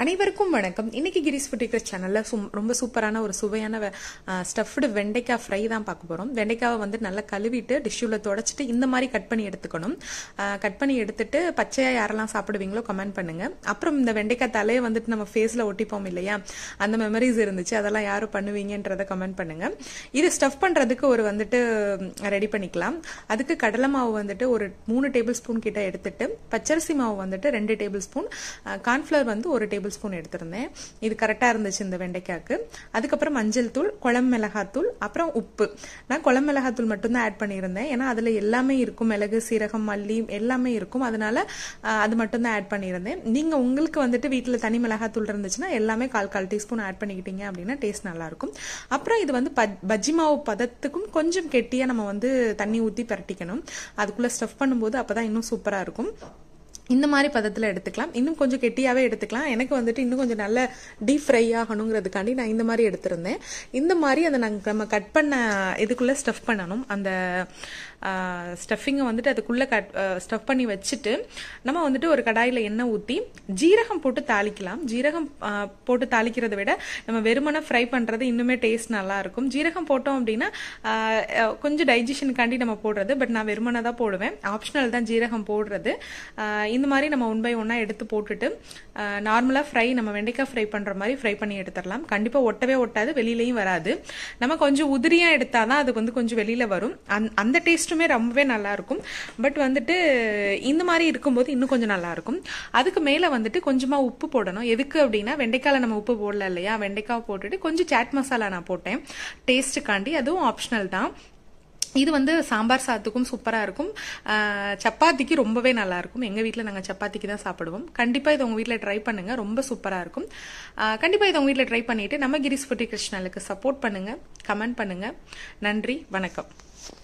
அனைவருக்கும் வணக்கம் இன்னைக்கு கிரீஸ் ஃபுட்டிக்கிற சேனல்ல சும் ரொம்ப சூப்பரான ஒரு சுவையான ஸ்டஃப்டு வெண்டைக்காய் ஃப்ரை தான் பார்க்க போறோம் வெண்டைக்காவை வந்து நல்லா கழுவிட்டு டிஷ்யூல தொடச்சிட்டு இந்த மாதிரி கட் பண்ணி எடுத்துக்கணும் கட் பண்ணி எடுத்துட்டு பச்சையா யாரெல்லாம் சாப்பிடுவீங்களோ கமெண்ட் பண்ணுங்க அப்புறம் இந்த வெண்டைக்காய் தலையை வந்துட்டு நம்ம ஃபேஸ்ல ஒட்டிப்போம் இல்லையா அந்த மெமரிஸ் இருந்துச்சு அதெல்லாம் யாரும் பண்ணுவீங்கன்றத கமெண்ட் பண்ணுங்க இது ஸ்டஃப் பண்றதுக்கு ஒரு வந்துட்டு ரெடி பண்ணிக்கலாம் அதுக்கு கடலை மாவு வந்துட்டு ஒரு மூணு டேபிள் ஸ்பூன் கிட்ட எடுத்துட்டு பச்சரிசி மாவு வந்துட்டு ரெண்டு டேபிள் ஸ்பூன் கார்ன்ஃபிளவர் வந்து ஒரு டேபிள் ஸ்பூன் எடுத்திருந்தேன் இது கரெக்டாக இருந்துச்சு இந்த வெண்டைக்காய்க்கு அதுக்கப்புறம் மஞ்சள் தூள் குழம்பு மிளகாத்தூள் அப்புறம் உப்பு நான் குழம்பு மிளகாத்தூள் மட்டும்தான் ஆட் பண்ணியிருந்தேன் ஏன்னா அதில் எல்லாமே இருக்கும் மிளகு சீரகம் மல்லி எல்லாமே இருக்கும் அதனால அது மட்டும்தான் ஆட் பண்ணியிருந்தேன் நீங்கள் உங்களுக்கு வந்துட்டு வீட்டில் தனி மிளகாத்தூள் இருந்துச்சுன்னா எல்லாமே கால் கால் டீஸ்பூன் ஆட் பண்ணிக்கிட்டீங்க அப்படின்னா டேஸ்ட் நல்லாயிருக்கும் அப்புறம் இது வந்து பஜ்ஜி மாவு பதத்துக்கும் கொஞ்சம் கெட்டியாக நம்ம வந்து தண்ணி ஊற்றி பரட்டிக்கணும் அதுக்குள்ளே ஸ்டஃப் பண்ணும்போது அப்போ தான் இன்னும் சூப்பராக இருக்கும் இந்த மாதிரி பதத்தில் எடுத்துக்கலாம் இன்னும் கொஞ்சம் கெட்டியாகவே எடுத்துக்கலாம் எனக்கு வந்துட்டு இன்னும் கொஞ்சம் நல்ல டீப் ஃப்ரை ஆகணுங்கிறதுக்காண்டி நான் இந்த மாதிரி எடுத்திருந்தேன் இந்த மாதிரி அதை நாங்கள் நம்ம கட் பண்ண இதுக்குள்ளே ஸ்டஃப் பண்ணணும் அந்த ஸ்டஃபிங்கை வந்துட்டு அதுக்குள்ளே கட் ஸ்டஃப் பண்ணி வச்சுட்டு நம்ம வந்துட்டு ஒரு கடாயில் எண்ணெய் ஊற்றி ஜீரகம் போட்டு தாளிக்கலாம் ஜீரகம் போட்டு தாளிக்கிறத விட நம்ம வெறுமனை ஃப்ரை பண்ணுறது இன்னுமே டேஸ்ட் நல்லா இருக்கும் ஜீரகம் போட்டோம் அப்படின்னா கொஞ்சம் டைஜஷனுக்காண்டி நம்ம போடுறது பட் நான் வெறுமனை தான் போடுவேன் ஆப்ஷனல் தான் ஜீரகம் போடுறது இந்த மாதிரி நம்ம ஒன் பை ஒன்னாக எடுத்து போட்டுட்டு நார்மலாக ஃப்ரை நம்ம வெண்டைக்காய் ஃப்ரை பண்ணுற மாதிரி ஃப்ரை பண்ணி எடுத்துடலாம் கண்டிப்பாக ஒட்டவே ஒட்டாது வெளியிலையும் வராது நம்ம கொஞ்சம் உதிரியாக எடுத்தால் தான் அது வந்து கொஞ்சம் வெளியில் வரும் அந் அந்த டேஸ்ட்டுமே ரொம்பவே நல்லா இருக்கும் பட் வந்துட்டு இந்த மாதிரி இருக்கும்போது இன்னும் கொஞ்சம் நல்லா இருக்கும் அதுக்கு மேலே வந்துட்டு கொஞ்சமாக உப்பு போடணும் எதுக்கு அப்படின்னா வெண்டைக்காயில் நம்ம உப்பு போடல இல்லையா வெண்டைக்காய் போட்டுட்டு கொஞ்சம் சாட் மசாலா நான் போட்டேன் டேஸ்ட்டுக்காண்டி அதுவும் ஆப்ஷனல் தான் இது வந்து சாம்பார் சாதத்துக்கும் சூப்பராக இருக்கும் சப்பாத்திக்கு ரொம்பவே நல்லா இருக்கும் எங்கள் வீட்டில் நாங்கள் சப்பாத்திக்கு தான் சாப்பிடுவோம் கண்டிப்பாக இதை உங்கள் வீட்டில் ட்ரை பண்ணுங்கள் ரொம்ப சூப்பராக இருக்கும் கண்டிப்பாக இதை உங்கள் வீட்டில் ட்ரை பண்ணிவிட்டு நம்ம கிரிஸ் ஃபுட்டி கிருஷ்ணலுக்கு சப்போர்ட் பண்ணுங்கள் கமெண்ட் பண்ணுங்கள் நன்றி வணக்கம்